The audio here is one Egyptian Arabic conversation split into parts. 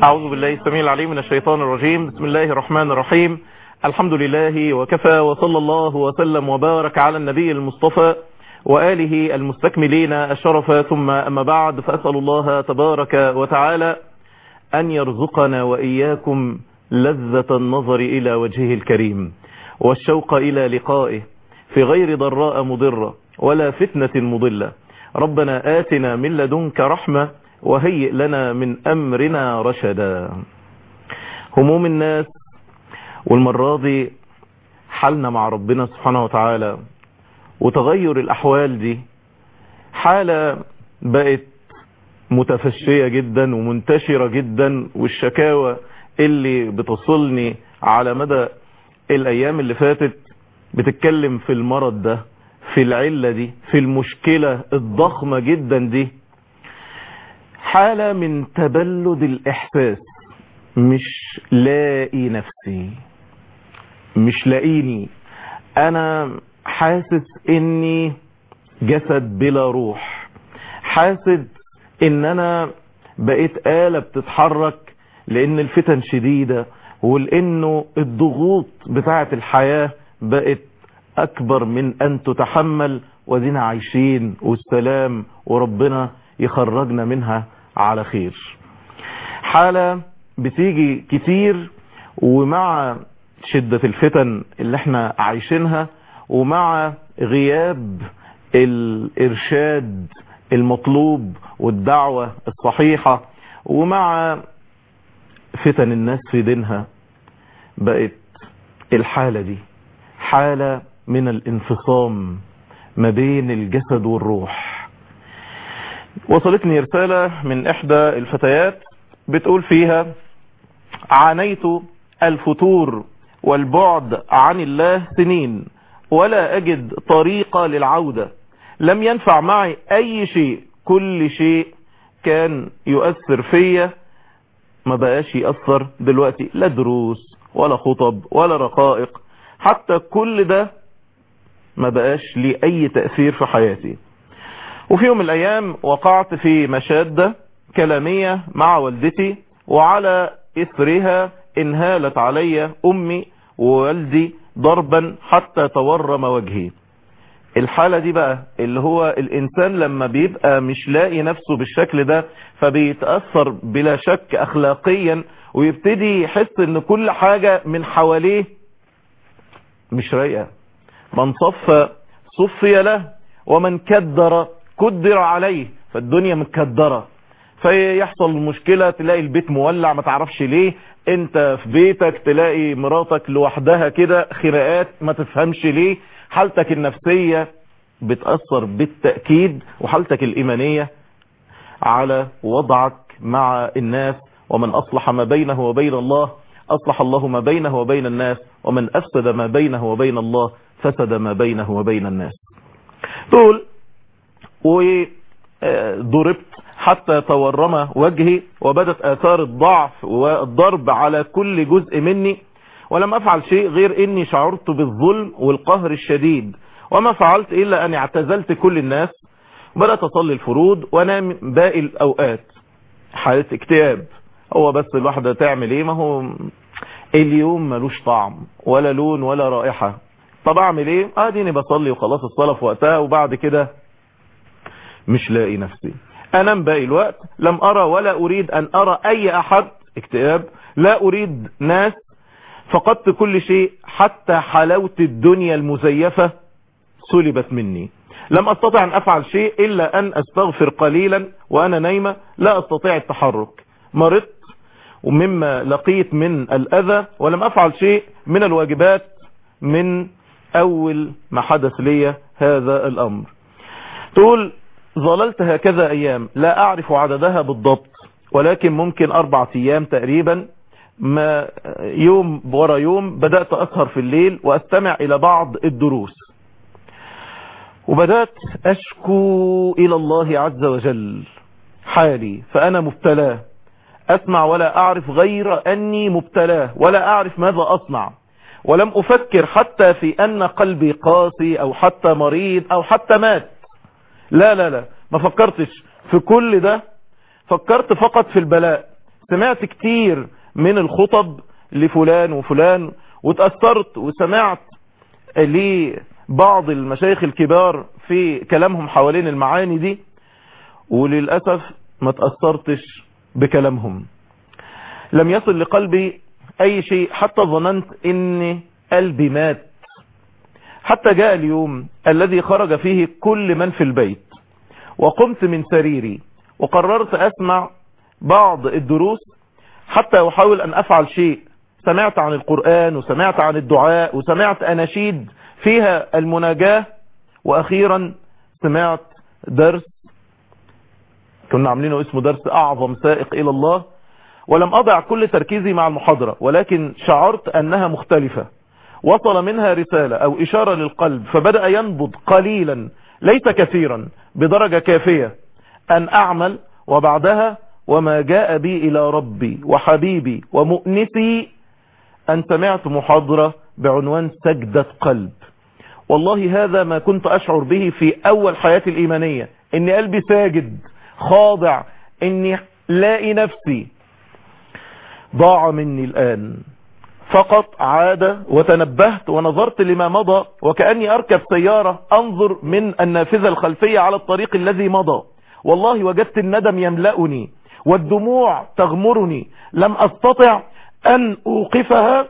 أعوذ بالله السميع العليم من الشيطان الرجيم بسم الله الرحمن الرحيم الحمد لله وكفى وصلى الله وسلم وبارك على النبي المصطفى وآله المستكملين الشرف ثم أما بعد فأسأل الله تبارك وتعالى أن يرزقنا وإياكم لذة النظر إلى وجهه الكريم والشوق إلى لقائه في غير ضراء مضرة ولا فتنة مضلة ربنا آتنا من لدنك رحمة وهيئ لنا من أمرنا رشدا هموم الناس والمرة دي حالنا مع ربنا سبحانه وتعالى وتغير الأحوال دي حالة بقت متفشية جدا ومنتشرة جدا والشكاوى اللي بتصلني على مدى الأيام اللي فاتت بتتكلم في المرض ده في العلة دي في المشكلة الضخمة جدا دي حالة من تبلد الإحساس مش لاقي نفسي مش لاقيني أنا حاسس إني جسد بلا روح حاسس إن أنا بقيت آلة بتتحرك لأن الفتن شديدة ولأنه الضغوط بتاعة الحياة بقت أكبر من أن تتحمل ودينا عايشين والسلام وربنا يخرجنا منها على خير حالة بتيجي كتير ومع شدة الفتن اللي احنا عايشينها ومع غياب الإرشاد المطلوب والدعوة الصحيحة ومع فتن الناس في دينها بقت الحالة دي حالة من الانفصام ما بين الجسد والروح وصلتني رسالة من احدى الفتيات بتقول فيها عانيت الفتور والبعد عن الله سنين ولا اجد طريقة للعودة لم ينفع معي اي شيء كل شيء كان يؤثر فيا ما بقاش يأثر دلوقتي لا دروس ولا خطب ولا رقائق حتى كل ده ما بقاش لي اي تأثير في حياتي وفي يوم من الايام وقعت في مشادة كلامية مع والدتي وعلى اثرها انهالت علي امي ووالدي ضربا حتى تورم وجهي الحالة دي بقى اللي هو الانسان لما بيبقى مش لاقي نفسه بالشكل ده فبيتأثر بلا شك اخلاقيا ويبتدي يحس ان كل حاجة من حواليه مش رايقة من صف صفي له ومن كدر كدر عليه فالدنيا متكدرة فيحصل مشكلة تلاقي البيت مولع ما تعرفش ليه انت في بيتك تلاقي مراتك لوحدها كده خناقات ما تفهمش ليه حالتك النفسية بتأثر بالتأكيد وحالتك الإيمانية على وضعك مع الناس ومن أصلح ما بينه وبين الله أصلح الله ما بينه وبين الناس ومن أفسد ما بينه وبين الله فسد ما بينه وبين الناس تقول وضربت حتى تورم وجهي وبدت آثار الضعف والضرب على كل جزء مني ولم أفعل شيء غير إني شعرت بالظلم والقهر الشديد وما فعلت إلا أن اعتزلت كل الناس بدأت أصلي الفروض وأنام باقي الأوقات حالة اكتئاب هو بس الواحدة تعمل ايه ما هو اليوم ملوش طعم ولا لون ولا رائحة طب اعمل ايه اديني بصلي وخلاص الصلاة في وقتها وبعد كده مش لاقي نفسي انام باقي الوقت لم ارى ولا اريد ان ارى اي احد اكتئاب لا اريد ناس فقدت كل شيء حتى حلاوة الدنيا المزيفة سلبت مني لم استطع ان افعل شيء الا ان استغفر قليلا وانا نايمة لا استطيع التحرك مرضت ومما لقيت من الاذى ولم افعل شيء من الواجبات من اول ما حدث لي هذا الامر تقول ظللت هكذا ايام لا اعرف عددها بالضبط ولكن ممكن اربع ايام تقريبا ما يوم ورا يوم بدأت اسهر في الليل واستمع الى بعض الدروس وبدأت اشكو الى الله عز وجل حالي فانا مبتلاه اسمع ولا اعرف غير اني مبتلاه ولا اعرف ماذا اصنع ولم افكر حتى في ان قلبي قاسي او حتى مريض او حتى مات لا لا لا ما فكرتش في كل ده فكرت فقط في البلاء سمعت كتير من الخطب لفلان وفلان وتأثرت وسمعت لبعض المشايخ الكبار في كلامهم حوالين المعاني دي وللأسف ما تأثرتش بكلامهم لم يصل لقلبي أي شيء حتى ظننت إن قلبي مات حتى جاء اليوم الذي خرج فيه كل من في البيت وقمت من سريري وقررت أسمع بعض الدروس حتى أحاول أن أفعل شيء سمعت عن القرآن وسمعت عن الدعاء وسمعت أناشيد فيها المناجاة وأخيرا سمعت درس كنا عاملينه اسمه درس أعظم سائق إلى الله ولم أضع كل تركيزي مع المحاضرة ولكن شعرت أنها مختلفة وصل منها رسالة أو إشارة للقلب فبدأ ينبض قليلا ليس كثيرا بدرجة كافية أن أعمل وبعدها وما جاء بي إلى ربي وحبيبي ومؤنسي أن سمعت محاضرة بعنوان سجدة قلب والله هذا ما كنت أشعر به في أول حياتي الإيمانية إن قلبي ساجد خاضع إني لاقي نفسي ضاع مني الآن فقط عاد وتنبهت ونظرت لما مضى وكأني أركب سيارة أنظر من النافذة الخلفية على الطريق الذي مضى والله وجدت الندم يملأني والدموع تغمرني لم أستطع أن أوقفها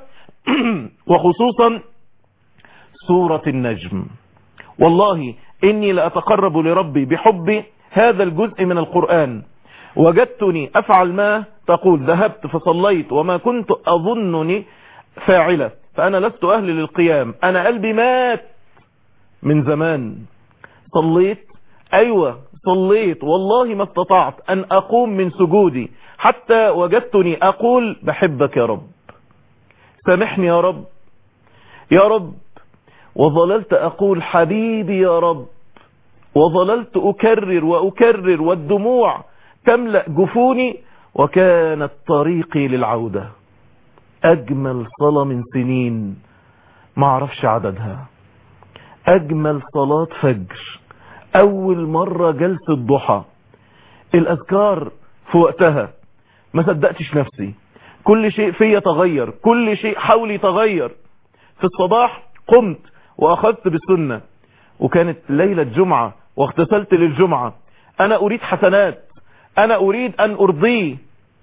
وخصوصا سورة النجم والله إني لأتقرب لربي بحب هذا الجزء من القرآن وجدتني أفعل ما تقول ذهبت فصليت وما كنت أظنني فاعلة فأنا لست أهل للقيام أنا قلبي مات من زمان صليت أيوة صليت والله ما استطعت أن أقوم من سجودي حتى وجدتني أقول بحبك يا رب سامحني يا رب يا رب وظللت أقول حبيبي يا رب وظللت أكرر وأكرر والدموع تملأ جفوني وكانت طريقي للعودة أجمل صلاة من سنين ما اعرفش عددها أجمل صلاة فجر أول مرة جلسة ضحى الأذكار في وقتها ما صدقتش نفسي كل شيء فيا تغير كل شيء حولي تغير في الصباح قمت وأخذت بالسنة وكانت ليلة جمعة واغتسلت للجمعة أنا أريد حسنات أنا أريد أن أرضيه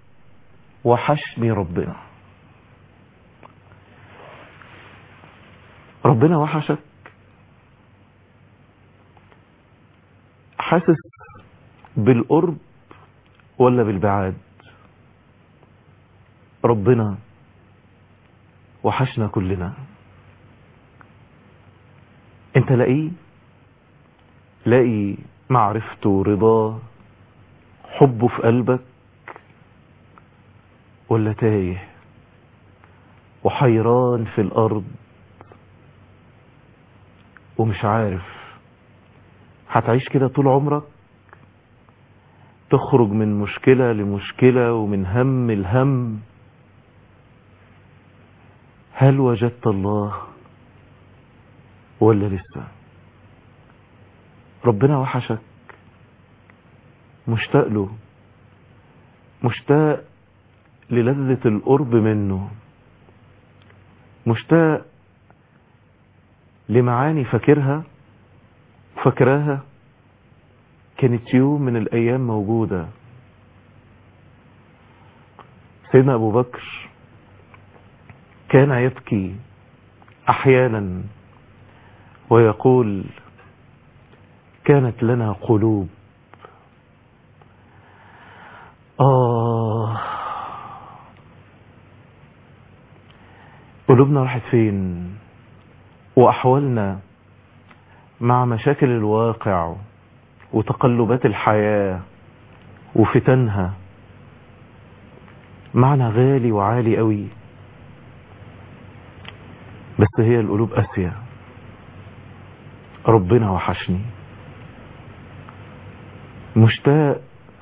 وحشني ربنا ربنا وحشك حاسس بالقرب ولا بالبعاد ربنا وحشنا كلنا انت لاقيه لاقي معرفته رضاه حبه في قلبك ولا تايه وحيران في الارض ومش عارف هتعيش كده طول عمرك تخرج من مشكلة لمشكلة ومن هم الهم هل وجدت الله ولا لسه ربنا وحشك مشتاق له مشتاق للذة القرب منه مشتاق لمعاني فاكرها فاكراها كانت يوم من الأيام موجودة سيدنا أبو بكر كان يبكي أحيانا ويقول كانت لنا قلوب آه قلوبنا راحت فين وأحوالنا مع مشاكل الواقع وتقلبات الحياة وفتنها معنى غالي وعالي قوي بس هي القلوب قاسية ربنا وحشني مشتاق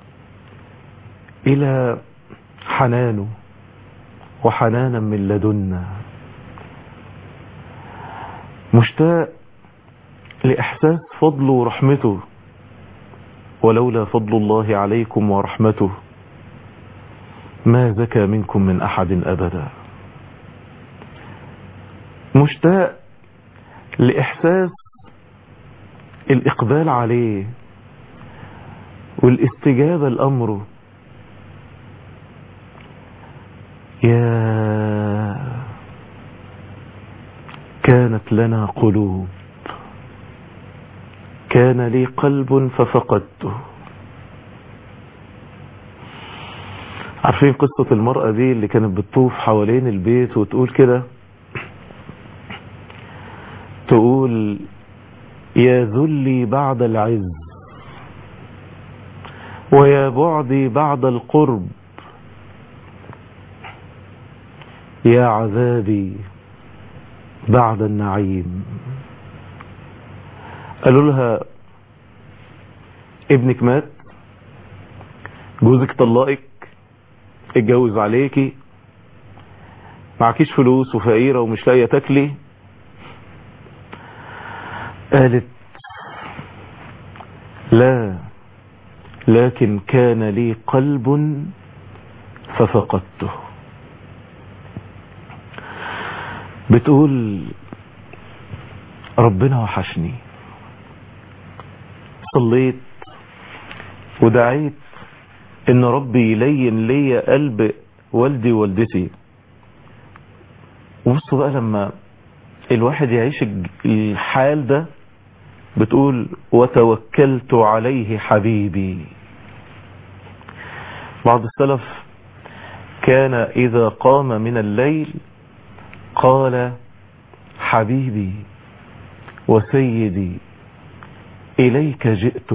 إلى حنانه وحنانا من لدنا مشتاق لإحساس فضله ورحمته ولولا فضل الله عليكم ورحمته ما زكى منكم من أحد أبدا مشتاق لإحساس الإقبال عليه والاستجابة لأمره يا كانت لنا قلوب كان لي قلب ففقدته عارفين قصة المرأة دي اللي كانت بتطوف حوالين البيت وتقول كده تقول يا ذلي بعد العز ويا بعدي بعد القرب يا عذابي بعد النعيم قالوا لها ابنك مات جوزك طلقك اتجوز عليكي معكيش فلوس وفقيرة ومش لاقية تاكلي قالت لا لكن كان لي قلب ففقدته بتقول ربنا وحشني صليت ودعيت ان ربي يلين لي قلب والدي ووالدتي وبصوا بقى لما الواحد يعيش الحال ده بتقول وتوكلت عليه حبيبي بعض السلف كان إذا قام من الليل قال حبيبي وسيدي إليك جئت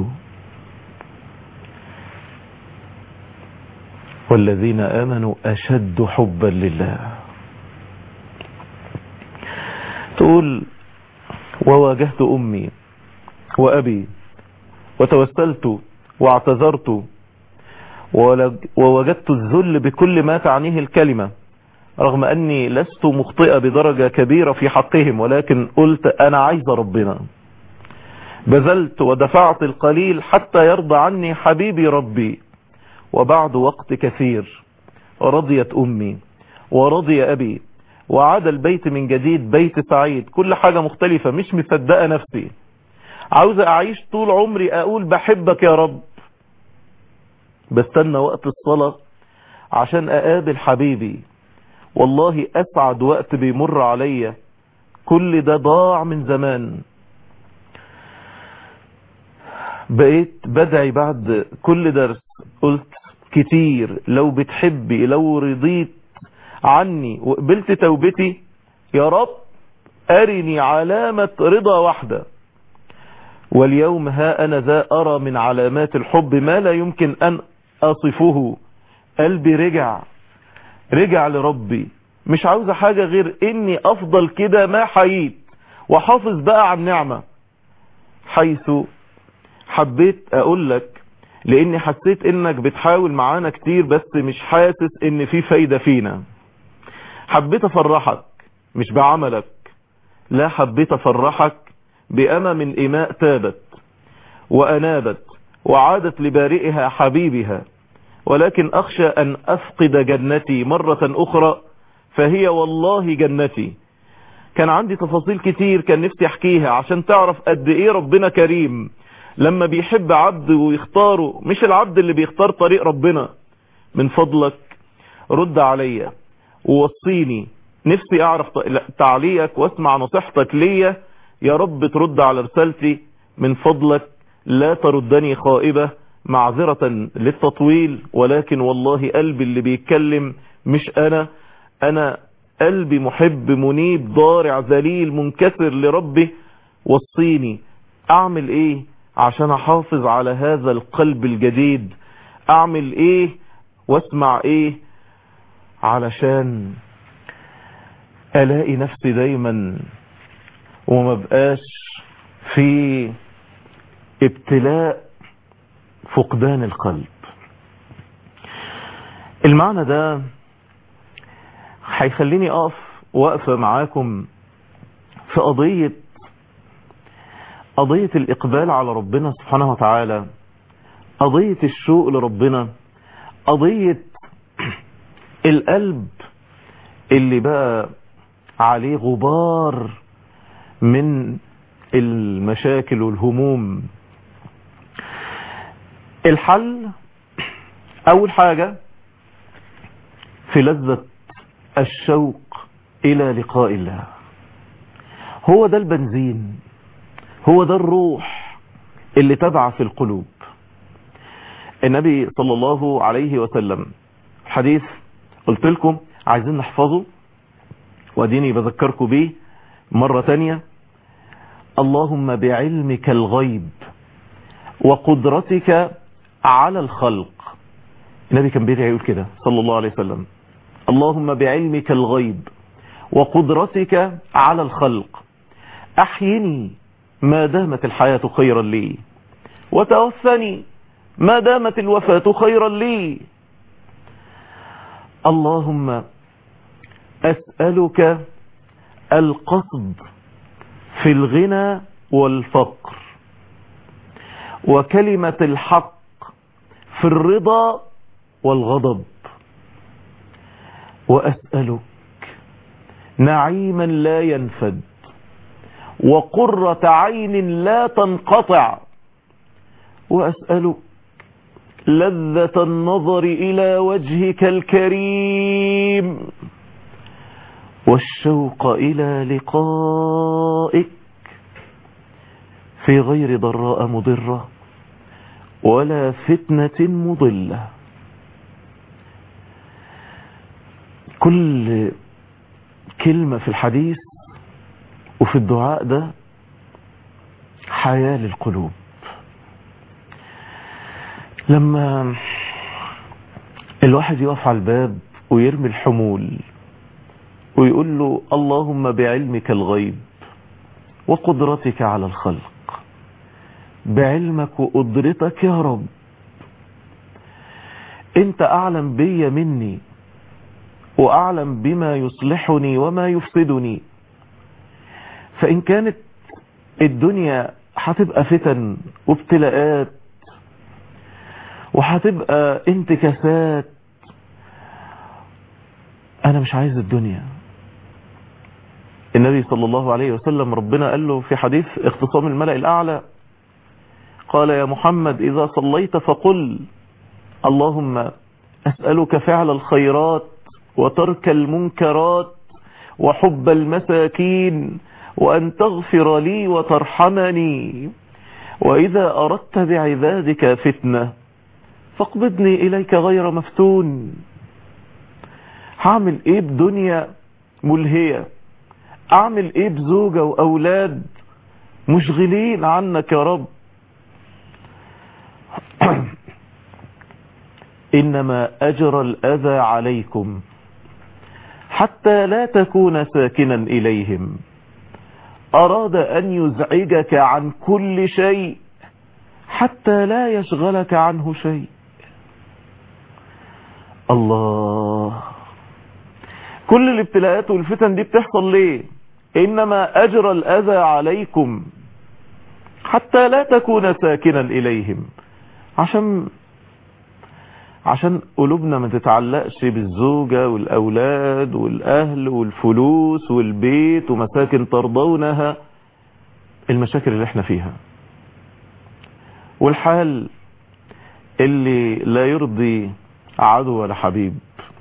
والذين آمنوا أشد حبا لله تقول وواجهت أمي وأبي وتوسلت واعتذرت ووجدت الذل بكل ما تعنيه الكلمة رغم أني لست مخطئة بدرجة كبيرة في حقهم ولكن قلت أنا عايز ربنا بذلت ودفعت القليل حتى يرضى عني حبيبي ربي وبعد وقت كثير رضيت أمي ورضي أبي وعاد البيت من جديد بيت سعيد كل حاجة مختلفة مش مصدقة نفسي عاوز أعيش طول عمري أقول بحبك يا رب بستنى وقت الصلاة عشان أقابل حبيبي والله أسعد وقت بيمر عليا كل ده ضاع من زمان بقيت بدعي بعد كل درس قلت كتير لو بتحبي لو رضيت عني وقبلت توبتي يا رب أرني علامة رضا واحدة واليوم ها أنا ذا أرى من علامات الحب ما لا يمكن أن أصفه قلبي رجع رجع لربي مش عاوز حاجة غير إني أفضل كده ما حييت وحافظ بقى عن نعمة حيث حبيت أقول لك لاني حسيت انك بتحاول معانا كتير بس مش حاسس ان في فايدة فينا حبيت افرحك مش بعملك لا حبيت افرحك بأما من إماء تابت وأنابت وعادت لبارئها حبيبها ولكن أخشى أن أفقد جنتي مرة أخرى فهي والله جنتي كان عندي تفاصيل كتير كان نفسي أحكيها عشان تعرف قد إيه ربنا كريم لما بيحب عبد ويختاره مش العبد اللي بيختار طريق ربنا من فضلك رد عليا ووصيني نفسي اعرف تعليقك واسمع نصيحتك ليا يا رب ترد على رسالتي من فضلك لا تردني خائبة معذرة للتطويل ولكن والله قلبي اللي بيتكلم مش انا انا قلبي محب منيب ضارع ذليل منكسر لربي وصيني اعمل ايه عشان احافظ على هذا القلب الجديد اعمل ايه واسمع ايه علشان الاقي نفسي دايما وما بقاش في ابتلاء فقدان القلب المعنى ده هيخليني اقف واقفة معاكم في قضية قضية الإقبال على ربنا سبحانه وتعالى قضية الشوق لربنا قضية القلب اللي بقى عليه غبار من المشاكل والهموم الحل اول حاجة في لذة الشوق الى لقاء الله هو ده البنزين هو ده الروح اللي تبع في القلوب النبي صلى الله عليه وسلم حديث قلت لكم عايزين نحفظه واديني بذكركم بيه مرة تانية اللهم بعلمك الغيب وقدرتك على الخلق النبي كان بيدعي يقول كده صلى الله عليه وسلم اللهم بعلمك الغيب وقدرتك على الخلق احيني ما دامت الحياة خيرا لي وتوفني ما دامت الوفاة خيرا لي اللهم أسألك القصد في الغنى والفقر وكلمة الحق في الرضا والغضب وأسألك نعيما لا ينفد وقرة عين لا تنقطع وأسألك لذة النظر إلى وجهك الكريم والشوق إلى لقائك في غير ضراء مضرة ولا فتنة مضلة كل كلمة في الحديث وفي الدعاء ده حياة للقلوب لما الواحد يقف على الباب ويرمي الحمول ويقول له اللهم بعلمك الغيب وقدرتك على الخلق بعلمك وقدرتك يا رب انت اعلم بي مني واعلم بما يصلحني وما يفسدني فان كانت الدنيا هتبقى فتن وابتلاءات وهتبقى انتكاسات انا مش عايز الدنيا النبي صلى الله عليه وسلم ربنا قال له في حديث اختصام الملأ الأعلى قال يا محمد إذا صليت فقل اللهم أسألك فعل الخيرات وترك المنكرات وحب المساكين وأن تغفر لي وترحمني وإذا أردت بعبادك فتنة فاقبضني إليك غير مفتون هعمل ايه بدنيا ملهية اعمل ايه بزوجة واولاد مشغلين عنك يا رب انما اجر الاذى عليكم حتى لا تكون ساكنا اليهم اراد ان يزعجك عن كل شيء حتى لا يشغلك عنه شيء الله كل الابتلاءات والفتن دي بتحصل ليه انما اجر الاذى عليكم حتى لا تكون ساكنا اليهم عشان عشان قلوبنا ما تتعلقش بالزوجة والاولاد والاهل والفلوس والبيت ومساكن ترضونها المشاكل اللي احنا فيها والحال اللي لا يرضي عدو ولا حبيب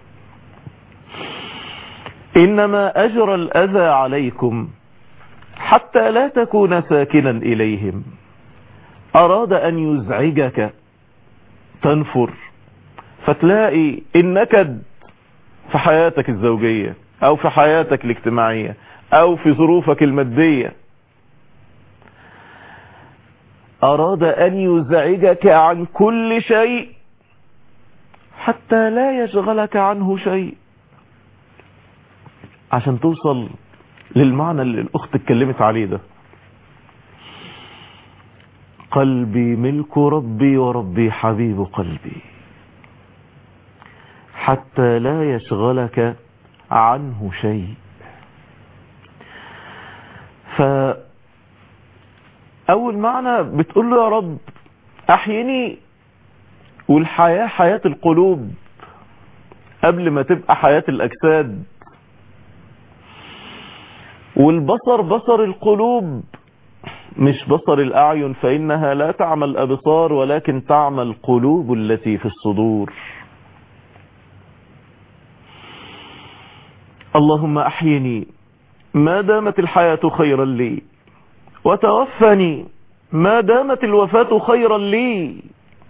إنما أجر الأذى عليكم حتى لا تكون ساكنا إليهم أراد أن يزعجك تنفر فتلاقي النكد في حياتك الزوجية أو في حياتك الاجتماعية أو في ظروفك المادية أراد أن يزعجك عن كل شيء حتى لا يشغلك عنه شيء عشان توصل للمعنى اللي الأخت اتكلمت عليه ده قلبي ملك ربي وربي حبيب قلبي حتى لا يشغلك عنه شيء فأول معنى بتقول له يا رب أحيني والحياة حياة القلوب قبل ما تبقى حياة الأجساد والبصر بصر القلوب مش بصر الأعين فإنها لا تعمى الأبصار ولكن تعمى القلوب التي في الصدور اللهم أحيني ما دامت الحياة خيرا لي وتوفني ما دامت الوفاة خيرا لي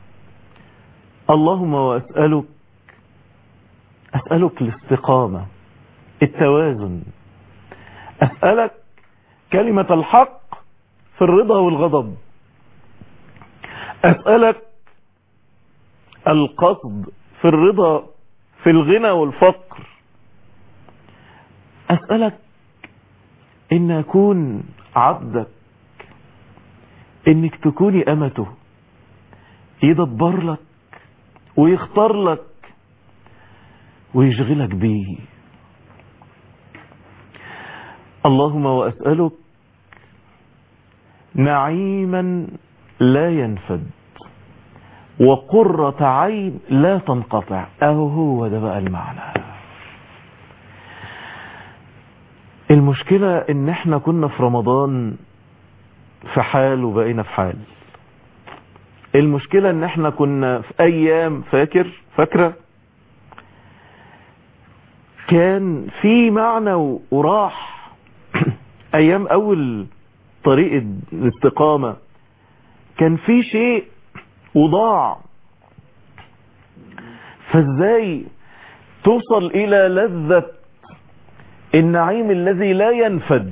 اللهم وأسألك أسألك الاستقامة التوازن أسألك كلمة الحق في الرضا والغضب أسألك القصد في الرضا في الغنى والفقر أسألك إن أكون عبدك إنك تكوني أمته يدبر لك ويختار لك ويشغلك بيه اللهم وأسألك نعيما لا ينفد وقرة عين لا تنقطع اهو هو ده بقى المعنى المشكلة ان احنا كنا في رمضان في حال وبقينا في حال المشكلة ان احنا كنا في ايام فاكر فاكرة كان في معنى وراح ايام اول طريق الاستقامة كان في شيء وضاع فازاي توصل الى لذة النعيم الذي لا ينفد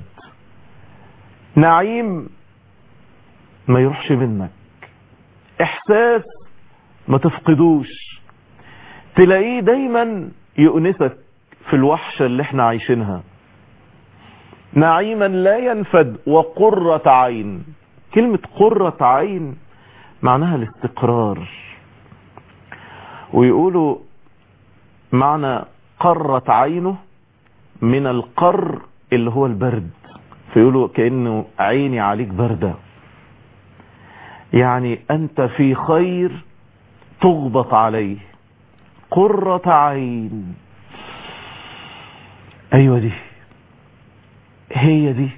نعيم ما يروحش منك احساس ما تفقدوش تلاقيه دايما يؤنسك في الوحشة اللي احنا عايشينها نعيما لا ينفد وقرة عين كلمة قرة عين معناها الاستقرار ويقولوا معنى قرت عينه من القر اللي هو البرد فيقولوا كأنه عيني عليك بردة يعني أنت في خير تغبط عليه قرة عين أيوة دي هي دي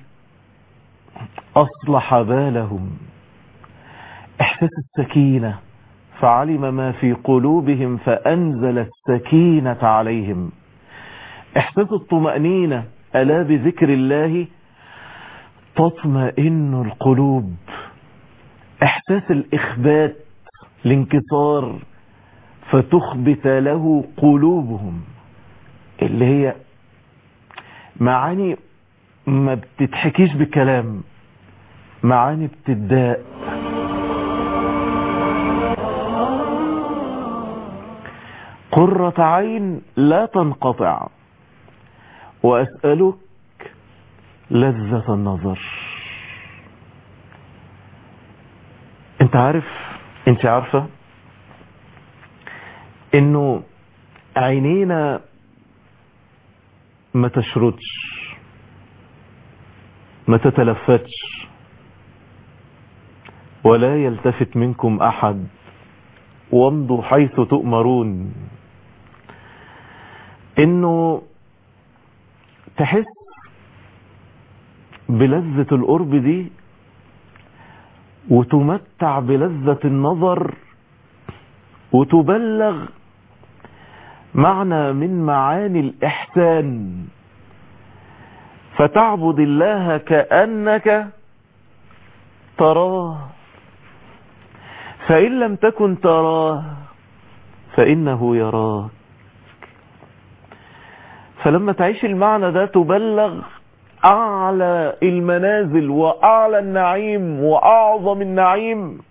أصلح بالهم إحساس السكينة فعلم ما في قلوبهم فأنزل السكينة عليهم إحساس الطمأنينة ألا بذكر الله تطمئن القلوب إحساس الإخبات الانكسار فتخبت له قلوبهم اللي هي معاني ما بتتحكيش بكلام معاني بتداء قرة عين لا تنقطع وأسألك لذة النظر انت عارف انت عارفة انه عينينا ما تشردش ما تتلفتش ولا يلتفت منكم احد وامضوا حيث تؤمرون انه تحس بلذة القرب دي وتمتع بلذة النظر وتبلغ معنى من معاني الإحسان فتعبد الله كأنك تراه فإن لم تكن تراه فإنه يراك فلما تعيش المعنى ده تبلغ أعلى المنازل وأعلى النعيم وأعظم النعيم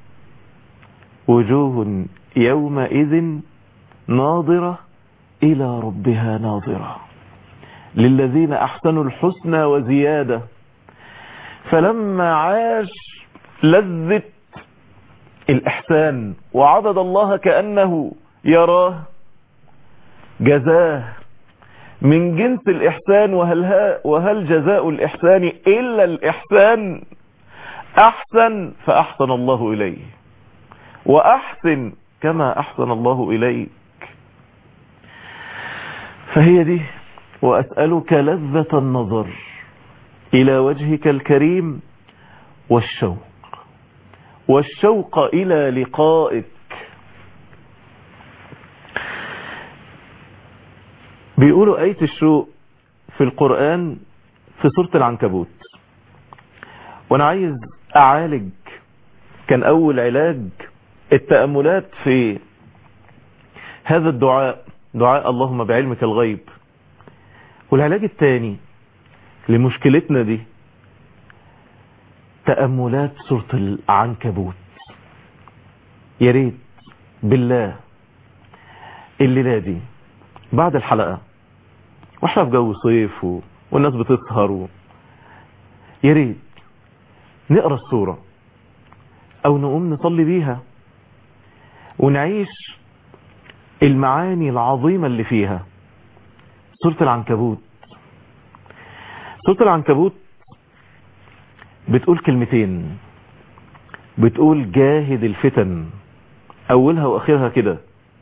وجوه يومئذ ناظرة إلى ربها ناظرة للذين أحسنوا الحسنى وزيادة فلما عاش لذة الإحسان وعبد الله كأنه يراه جزاه من جنس الإحسان وهل, ها وهل جزاء الإحسان إلا الإحسان أحسن فأحسن الله إليه وأحسن كما أحسن الله إليك فهي دي وأسألك لذة النظر إلى وجهك الكريم والشوق والشوق إلى لقائك بيقولوا آية الشوق في القرآن في سورة العنكبوت وانا عايز اعالج كان اول علاج التأملات في هذا الدعاء دعاء اللهم بعلمك الغيب والعلاج الثاني لمشكلتنا دي تأملات سورة العنكبوت يا ريت بالله الليلة دي بعد الحلقة واحنا في جو صيف و... والناس بتسهر و... يا ريت نقرا السورة او نقوم نصلي بيها ونعيش المعاني العظيمة اللي فيها سورة العنكبوت سورة العنكبوت بتقول كلمتين بتقول جاهد الفتن اولها واخرها كده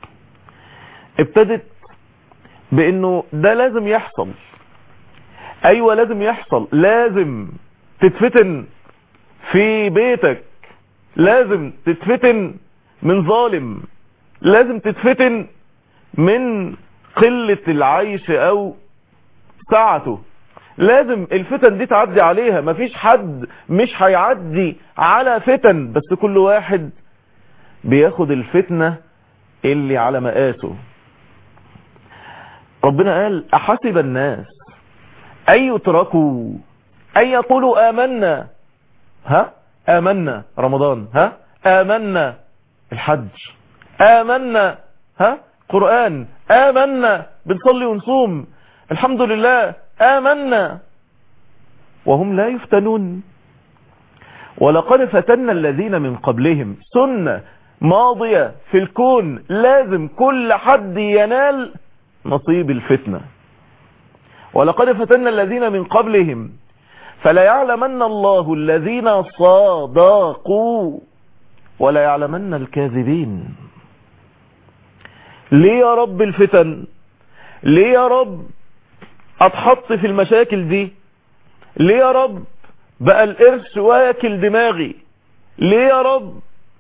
ابتدت بانه ده لازم يحصل ايوه لازم يحصل لازم تتفتن في بيتك لازم تتفتن من ظالم لازم تتفتن من قلة العيش او ساعته لازم الفتن دي تعدي عليها مفيش حد مش هيعدي على فتن بس كل واحد بياخد الفتنة اللي على مقاسه ربنا قال أحسب الناس أن يتركوا أن يقولوا آمنا ها آمنا رمضان ها آمنا الحج آمنا ها قرآن آمنا بنصلي ونصوم الحمد لله آمنا وهم لا يفتنون ولقد فتنا الذين من قبلهم سنة ماضية في الكون لازم كل حد ينال نصيب الفتنة ولقد فتنا الذين من قبلهم فلا يعلمن الله الذين صادقوا ولا يعلمن الكاذبين ليه يا رب الفتن ليه يا رب اتحط في المشاكل دي ليه يا رب بقى القرش واكل دماغي ليه يا رب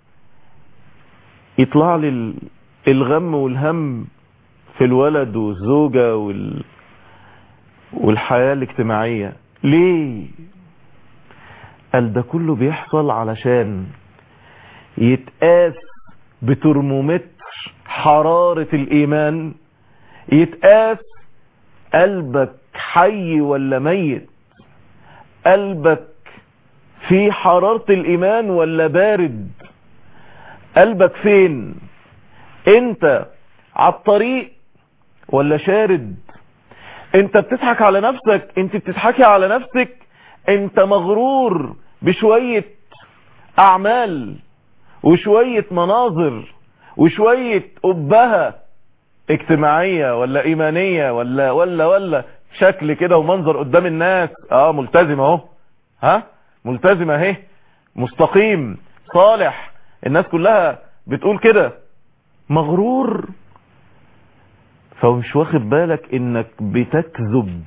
يطلع لي الغم والهم في الولد والزوجة وال... والحياة الاجتماعية ليه قال ده كله بيحصل علشان يتقاس بترمومتر حرارة الإيمان يتقاس قلبك حي ولا ميت قلبك في حرارة الإيمان ولا بارد قلبك فين انت على الطريق ولا شارد انت بتضحك على نفسك انت بتضحكي على نفسك انت مغرور بشوية اعمال وشوية مناظر وشوية أبهة اجتماعية ولا ايمانية ولا ولا ولا شكل كده ومنظر قدام الناس اه ملتزم اهو ها ملتزم اهي مستقيم صالح الناس كلها بتقول كده مغرور فمش واخد بالك انك بتكذب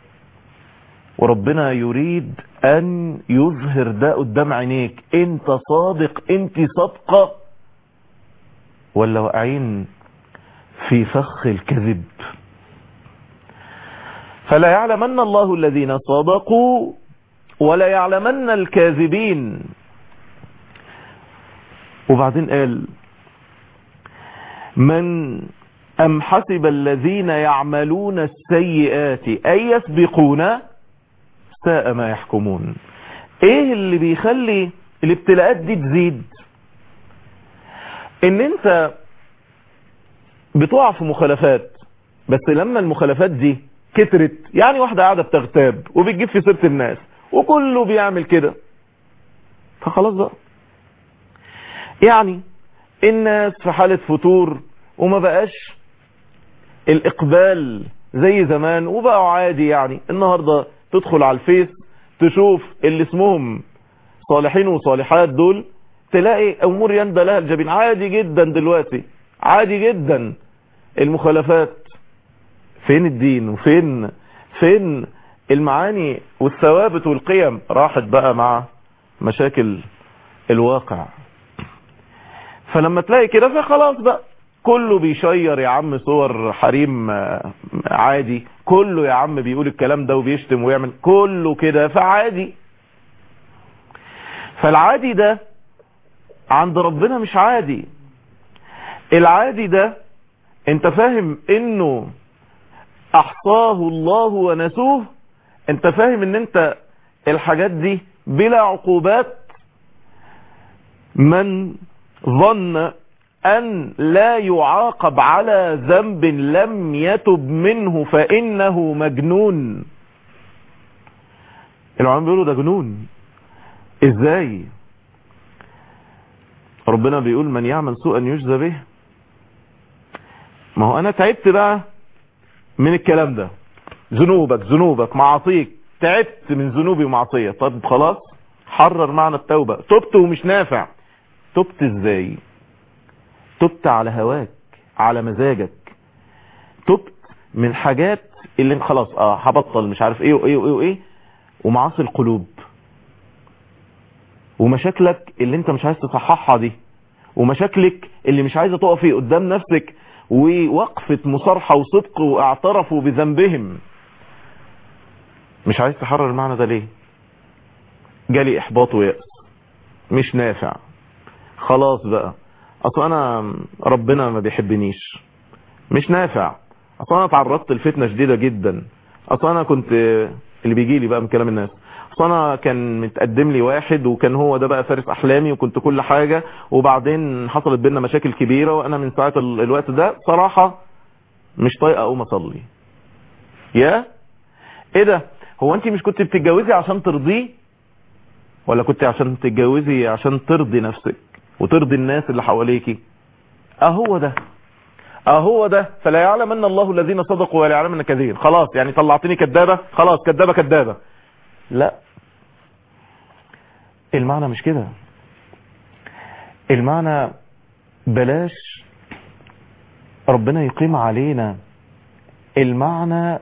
وربنا يريد ان يظهر ده قدام عينيك انت صادق انت صادقة ولا واقعين في فخ الكذب فلا يعلمن الله الذين صدقوا ولا يعلمن الكاذبين وبعدين قال من أم حسب الذين يعملون السيئات أن يسبقون ساء ما يحكمون ايه اللي بيخلي الابتلاءات دي تزيد ان انت بتقع في مخالفات بس لما المخالفات دي كترت يعني واحدة قاعدة بتغتاب وبتجيب في سيرة الناس وكله بيعمل كده فخلاص بقى يعني الناس في حالة فتور وما بقاش الاقبال زي زمان وبقوا عادي يعني النهاردة تدخل على الفيس تشوف اللي اسمهم صالحين وصالحات دول تلاقي امور يندى لها الجبين عادي جدا دلوقتي عادي جدا المخالفات فين الدين وفين فين المعاني والثوابت والقيم راحت بقى مع مشاكل الواقع فلما تلاقي كده فخلاص بقى كله بيشير يا عم صور حريم عادي كله يا عم بيقول الكلام ده وبيشتم ويعمل كله كده فعادي فالعادي ده عند ربنا مش عادي العادي ده انت فاهم انه احصاه الله ونسوه انت فاهم ان انت الحاجات دي بلا عقوبات من ظن ان لا يعاقب على ذنب لم يتب منه فانه مجنون العلماء بيقولوا ده جنون ازاي ربنا بيقول من يعمل سوءا يجزى به ما هو انا تعبت بقى من الكلام ده ذنوبك ذنوبك معاصيك تعبت من ذنوبي ومعصية طب خلاص حرر معنى التوبة تبت ومش نافع تبت ازاي تبت على هواك على مزاجك تبت من حاجات اللي خلاص اه هبطل مش عارف ايه وايه وايه وايه ومعاصي القلوب ومشاكلك اللي انت مش عايز تصححها دي ومشاكلك اللي مش عايزه تقفي قدام نفسك ووقفة مصارحة وصدق واعترفوا بذنبهم مش عايز تحرر المعنى ده ليه جالي احباط ويأس مش نافع خلاص بقى اصل انا ربنا ما بيحبنيش مش نافع اصل انا تعرضت لفتنة شديدة جدا اصل انا كنت اللي بيجي لي بقى من كلام الناس اصل انا كان متقدم لي واحد وكان هو ده بقى فارس احلامي وكنت كل حاجة وبعدين حصلت بينا مشاكل كبيرة وانا من ساعة الوقت ده صراحة مش طايقة اقوم اصلي يا ايه ده هو انت مش كنت بتتجوزي عشان ترضيه ولا كنت عشان تتجوزي عشان ترضي نفسك وترضي الناس اللي حواليكي اهو ده اهو ده فلا يعلم ان الله الذين صدقوا ولا يعلم ان كذبين خلاص يعني طلعتني كدابة خلاص كدابة كدابة لا المعنى مش كده المعنى بلاش ربنا يقيم علينا المعنى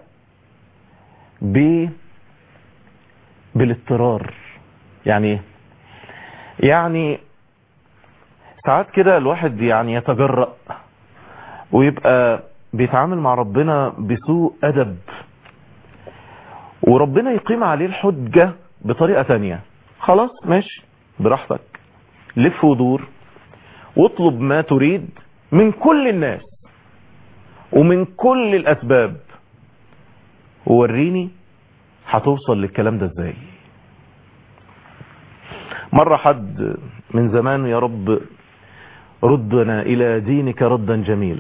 ب بالاضطرار يعني ايه يعني ساعات كده الواحد يعني يتجرأ ويبقى بيتعامل مع ربنا بسوء أدب وربنا يقيم عليه الحجة بطريقة تانية خلاص ماشي براحتك لف ودور واطلب ما تريد من كل الناس ومن كل الأسباب ووريني هتوصل للكلام ده ازاي مرة حد من زمان يا رب ردنا إلى دينك ردا جميلا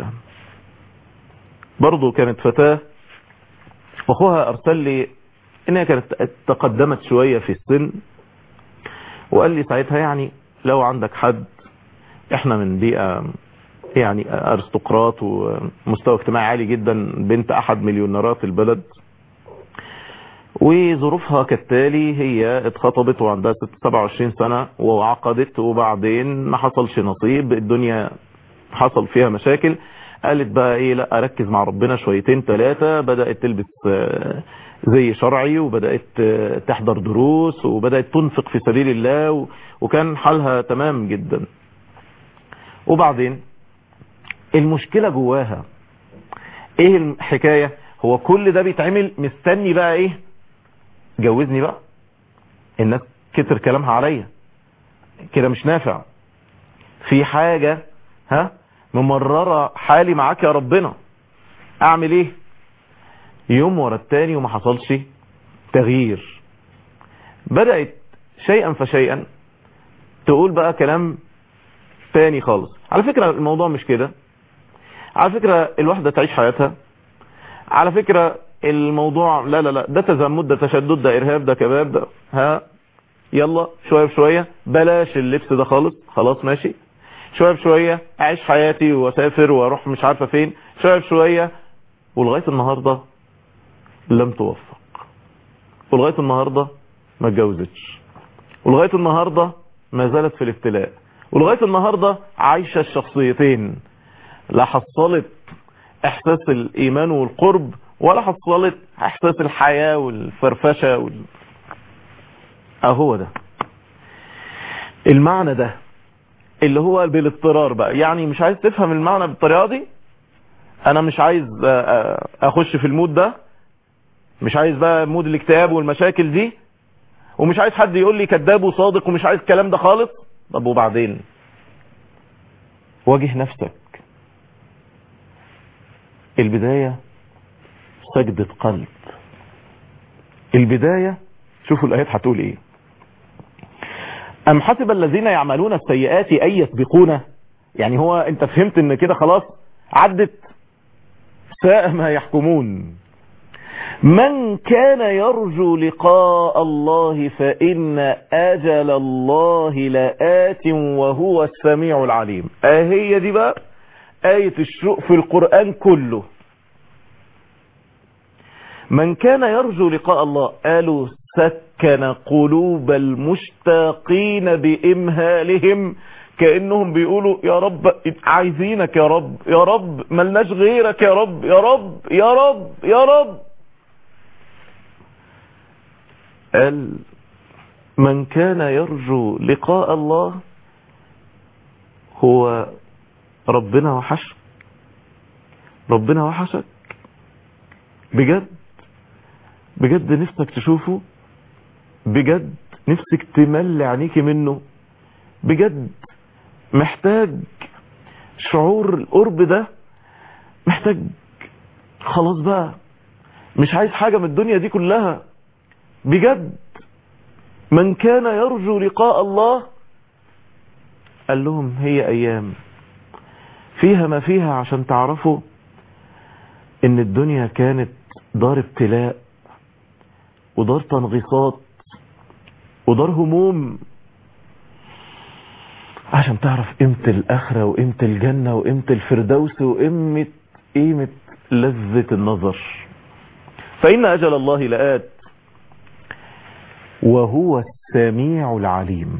برضو كانت فتاة واخوها ارسل لي انها كانت تقدمت شوية في السن وقال لي ساعتها يعني لو عندك حد احنا من بيئة يعني ارستقراط ومستوى اجتماعي عالي جدا بنت احد مليونيرات البلد وظروفها كالتالي هي اتخطبت وعندها 27 سنة وعقدت وبعدين ما حصلش نصيب الدنيا حصل فيها مشاكل قالت بقى ايه لا اركز مع ربنا شويتين ثلاثة بدأت تلبس زي شرعي وبدأت تحضر دروس وبدأت تنفق في سبيل الله وكان حالها تمام جدا وبعدين المشكلة جواها ايه الحكاية هو كل ده بيتعمل مستني بقى ايه جوزني بقى الناس كتر كلامها عليا كده مش نافع في حاجة ها ممررة حالي معاك يا ربنا اعمل ايه يوم ورا التاني وما حصلش تغيير بدأت شيئا فشيئا تقول بقى كلام تاني خالص على فكرة الموضوع مش كده على فكرة الواحدة تعيش حياتها على فكرة الموضوع لا لا لا ده تزمت ده تشدد ده ارهاب ده كباب ده ها يلا شوية بشوية بلاش اللبس ده خالص خلاص ماشي شوية بشوية اعيش حياتي واسافر واروح مش عارفة فين شوية بشوية ولغاية النهاردة لم توفق ولغاية النهاردة ما اتجوزتش ولغاية النهاردة ما زالت في الابتلاء ولغاية النهاردة عايشة الشخصيتين لا حصلت احساس الايمان والقرب ولا حصلت احساس الحياة والفرفشة وال... اهو ده المعنى ده اللي هو بالاضطرار بقى يعني مش عايز تفهم المعنى بالطريقة دي انا مش عايز اخش في المود ده مش عايز بقى مود الاكتئاب والمشاكل دي ومش عايز حد يقول لي كذاب وصادق ومش عايز الكلام ده خالص طب وبعدين واجه نفسك البداية سجدة قلب البداية شوفوا الآيات هتقول ايه أم حسب الذين يعملون السيئات أن يسبقون يعني هو انت فهمت ان كده خلاص عدت ساء ما يحكمون من كان يرجو لقاء الله فإن أجل الله لآت وهو السميع العليم آهي دي بقى آية الشوق في القرآن كله من كان يرجو لقاء الله قالوا سكن قلوب المشتاقين بإمهالهم كأنهم بيقولوا يا رب عايزينك يا رب يا رب ملناش غيرك يا رب يا رب يا رب يا رب قال من كان يرجو لقاء الله هو ربنا وحشك ربنا وحشك بجد بجد نفسك تشوفه بجد نفسك تملي عينيكي منه بجد محتاج شعور القرب ده محتاج خلاص بقى مش عايز حاجة من الدنيا دي كلها بجد من كان يرجو لقاء الله قال لهم هي ايام فيها ما فيها عشان تعرفوا ان الدنيا كانت دار ابتلاء ودار تنغيصات ودار هموم عشان تعرف قيمة الآخرة وقيمة الجنة وقيمة الفردوس وقيمة قيمة لذة النظر فإن أجل الله لآت وهو السميع العليم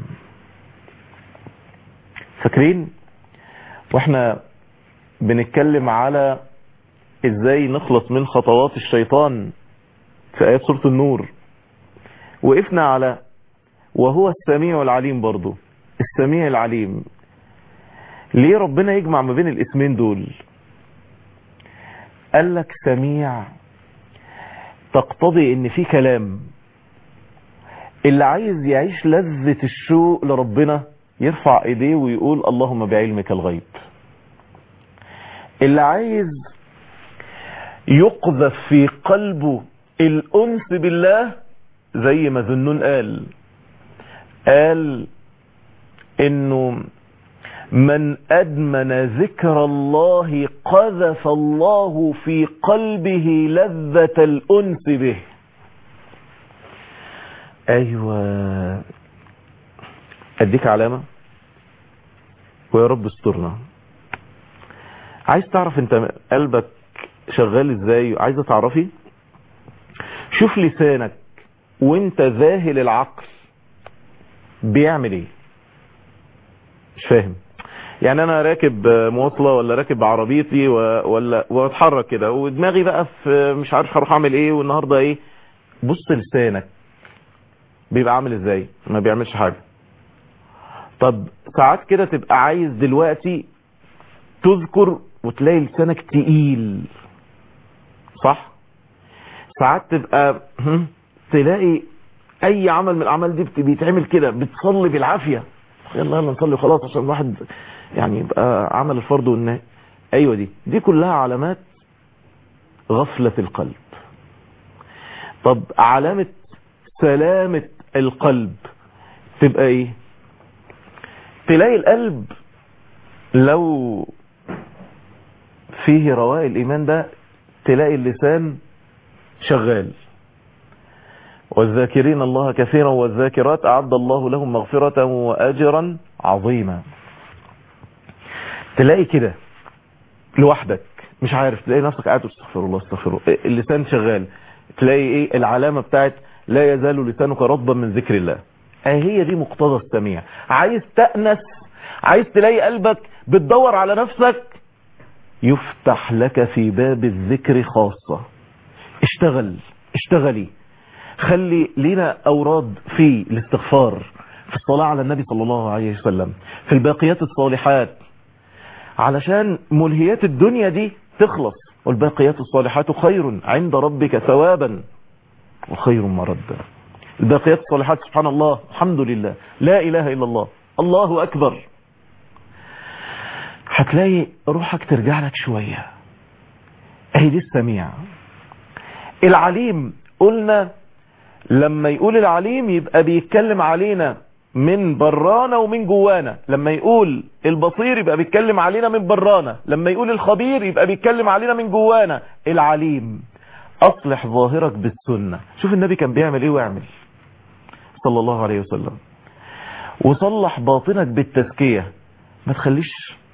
فاكرين واحنا بنتكلم على ازاي نخلص من خطوات الشيطان في آيات سورة النور وقفنا على وهو السميع العليم برضو السميع العليم ليه ربنا يجمع ما بين الاسمين دول قال لك سميع تقتضي ان في كلام اللي عايز يعيش لذة الشوق لربنا يرفع ايديه ويقول اللهم بعلمك الغيب اللي عايز يقذف في قلبه الانس بالله زي ما ذنون قال قال انه من ادمن ذكر الله قذف الله في قلبه لذة الانس به ايوه اديك علامة ويا رب استرنا عايز تعرف انت قلبك شغال ازاي عايزة تعرفي شوف لسانك وانت ذاهل العقل بيعمل ايه مش فاهم يعني انا راكب مواصلة ولا راكب عربيتي ولا واتحرك كده ودماغي بقى في مش عارف هروح اعمل ايه والنهاردة ايه بص لسانك بيبقى عامل ازاي ما بيعملش حاجة طب ساعات كده تبقى عايز دلوقتي تذكر وتلاقي لسانك تقيل صح ساعات تبقى تلاقي اي عمل من الاعمال دي بيتعمل كده بتصلي بالعافية يلا يلا نصلي خلاص عشان الواحد يعني يبقى عمل الفرض والنهي ايوه دي دي كلها علامات غفلة القلب طب علامة سلامة القلب تبقى ايه تلاقي القلب لو فيه رواء الايمان ده تلاقي اللسان شغال والذاكرين الله كثيرا والذاكرات أعد الله لهم مغفرة وأجرا عظيما تلاقي كده لوحدك مش عارف تلاقي نفسك قاعد استغفر الله استغفر الله اللسان شغال تلاقي ايه العلامة بتاعت لا يزال لسانك رطبا من ذكر الله هي دي مقتضى السميع عايز تأنس عايز تلاقي قلبك بتدور على نفسك يفتح لك في باب الذكر خاصة اشتغل اشتغلي خلي لنا أوراد في الاستغفار في الصلاة على النبي صلى الله عليه وسلم في الباقيات الصالحات علشان ملهيات الدنيا دي تخلص والباقيات الصالحات خير عند ربك ثوابا وخير مردا الباقيات الصالحات سبحان الله الحمد لله لا إله إلا الله الله أكبر هتلاقي روحك ترجع لك شوية اهي دي السميع العليم قلنا لما يقول العليم يبقى بيتكلم علينا من برانا ومن جوانا لما يقول البصير يبقى بيتكلم علينا من برانا لما يقول الخبير يبقى بيتكلم علينا من جوانا العليم اصلح ظاهرك بالسنة شوف النبي كان بيعمل ايه ويعمل صلى الله عليه وسلم وصلح باطنك بالتزكية ما تخليش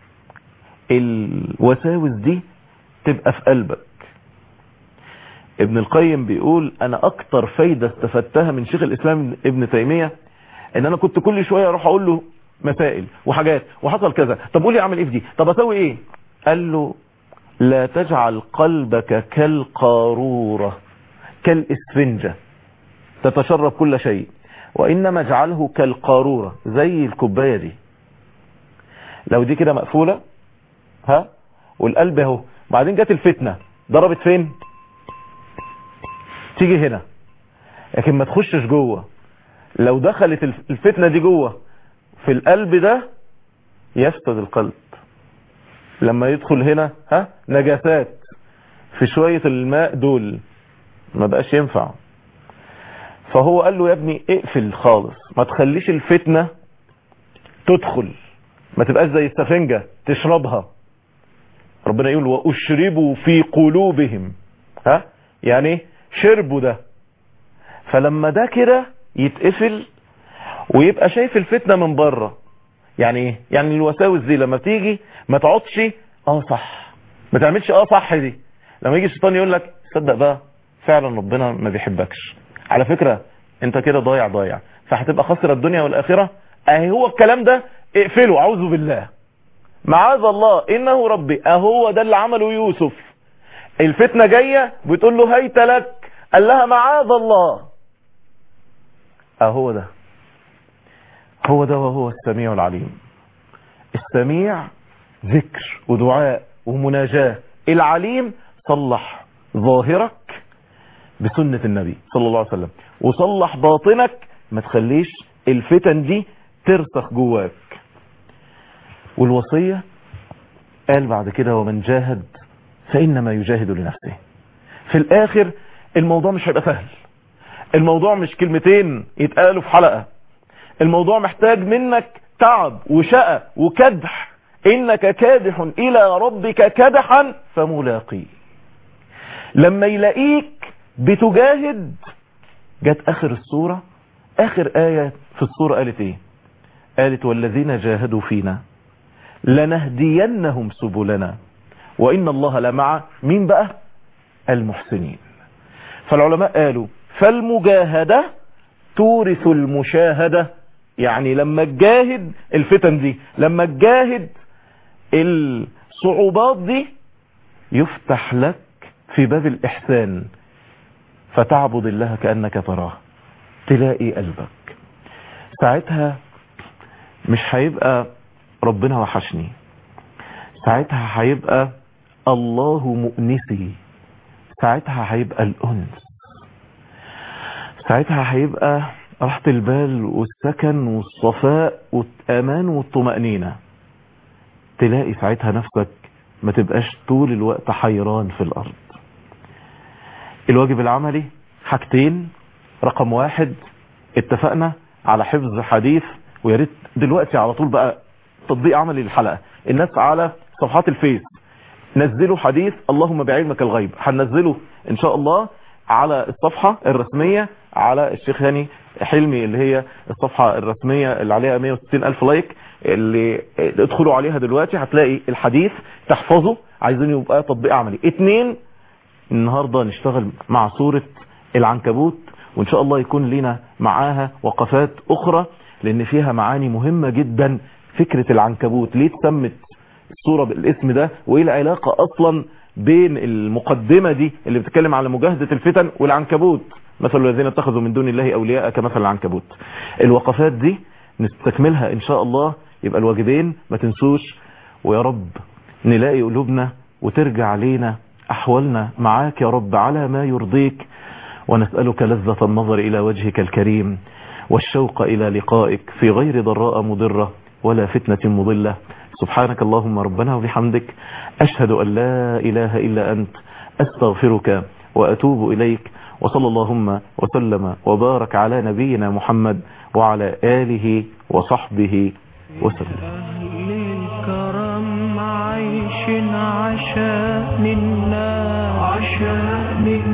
الوساوس دي تبقى في قلبك ابن القيم بيقول انا اكتر فايدة استفدتها من شيخ الاسلام ابن تيمية ان انا كنت كل شوية اروح اقول له مسائل وحاجات وحصل كذا طب قول لي اعمل ايه في دي طب اسوي ايه قال له لا تجعل قلبك كالقارورة كالاسفنجة تتشرب كل شيء وانما اجعله كالقارورة زي الكوباية دي لو دي كده مقفولة ها والقلب اهو بعدين جت الفتنة ضربت فين تيجي هنا لكن ما تخشش جوه لو دخلت الفتنة دي جوه في القلب ده يفسد القلب لما يدخل هنا ها نجاسات في شوية الماء دول ما بقاش ينفع فهو قال له يا ابني اقفل خالص ما تخليش الفتنة تدخل ما تبقاش زي السفنجة تشربها ربنا يقول واشربوا في قلوبهم ها يعني شربوا ده فلما ده كده يتقفل ويبقى شايف الفتنة من بره يعني ايه يعني الوساوس دي لما بتيجي ما تقعدش اه صح ما تعملش اه صح دي لما يجي الشيطان يقول لك صدق بقى فعلا ربنا ما بيحبكش على فكرة انت كده ضايع ضايع فهتبقى خسر الدنيا والاخرة اهي هو الكلام ده اقفله اعوذ بالله معاذ الله انه ربي اهو ده اللي عمله يوسف الفتنة جاية بتقول له هيت لك قال لها معاذ الله اهو ده هو ده وهو السميع العليم السميع ذكر ودعاء ومناجاة العليم صلح ظاهرك بسنة النبي صلى الله عليه وسلم وصلح باطنك ما تخليش الفتن دي ترسخ جواك والوصية قال بعد كده ومن جاهد فإنما يجاهد لنفسه في الآخر الموضوع مش هيبقى سهل الموضوع مش كلمتين يتقالوا في حلقة الموضوع محتاج منك تعب وشقى وكدح إنك كادح إلى ربك كدحا فملاقيه لما يلاقيك بتجاهد جت آخر السورة آخر آية في السورة قالت إيه قالت والذين جاهدوا فينا لنهدينهم سبلنا وإن الله لمع مين بقى المحسنين فالعلماء قالوا فالمجاهدة تورث المشاهدة يعني لما تجاهد الفتن دي لما تجاهد الصعوبات دي يفتح لك في باب الإحسان فتعبد الله كأنك تراه تلاقي قلبك ساعتها مش هيبقى ربنا وحشني ساعتها هيبقى الله مؤنسي ساعتها هيبقى الأنس ساعتها هيبقى راحة البال والسكن والصفاء والأمان والطمأنينة تلاقي ساعتها نفسك ما تبقاش طول الوقت حيران في الأرض الواجب العملي حاجتين رقم واحد اتفقنا على حفظ حديث ويا ريت دلوقتي على طول بقى تطبيق عملي للحلقة الناس على صفحات الفيس نزلوا حديث اللهم بعلمك الغيب هننزله ان شاء الله على الصفحة الرسمية على الشيخ هاني حلمي اللي هي الصفحة الرسمية اللي عليها 160 ألف لايك اللي ادخلوا عليها دلوقتي هتلاقي الحديث تحفظه عايزين يبقى تطبيق عملي اتنين النهاردة نشتغل مع سورة العنكبوت وان شاء الله يكون لنا معاها وقفات اخرى لان فيها معاني مهمة جدا فكرة العنكبوت ليه تسمت الصورة بالاسم ده وايه العلاقة اصلا بين المقدمة دي اللي بتتكلم على مجاهدة الفتن والعنكبوت مثل الذين اتخذوا من دون الله أولياء كمثل العنكبوت الوقفات دي نستكملها إن شاء الله يبقى الواجبين ما تنسوش ويا رب نلاقي قلوبنا وترجع علينا أحوالنا معاك يا رب على ما يرضيك ونسألك لذة النظر إلى وجهك الكريم والشوق إلى لقائك في غير ضراء مضرة ولا فتنة مضلة سبحانك اللهم ربنا وبحمدك أشهد أن لا إله إلا أنت أستغفرك وأتوب إليك وصلى اللهم وسلم وبارك على نبينا محمد وعلى آله وصحبه وسلم أهل الكرم عايش عشان الناس عشان الناس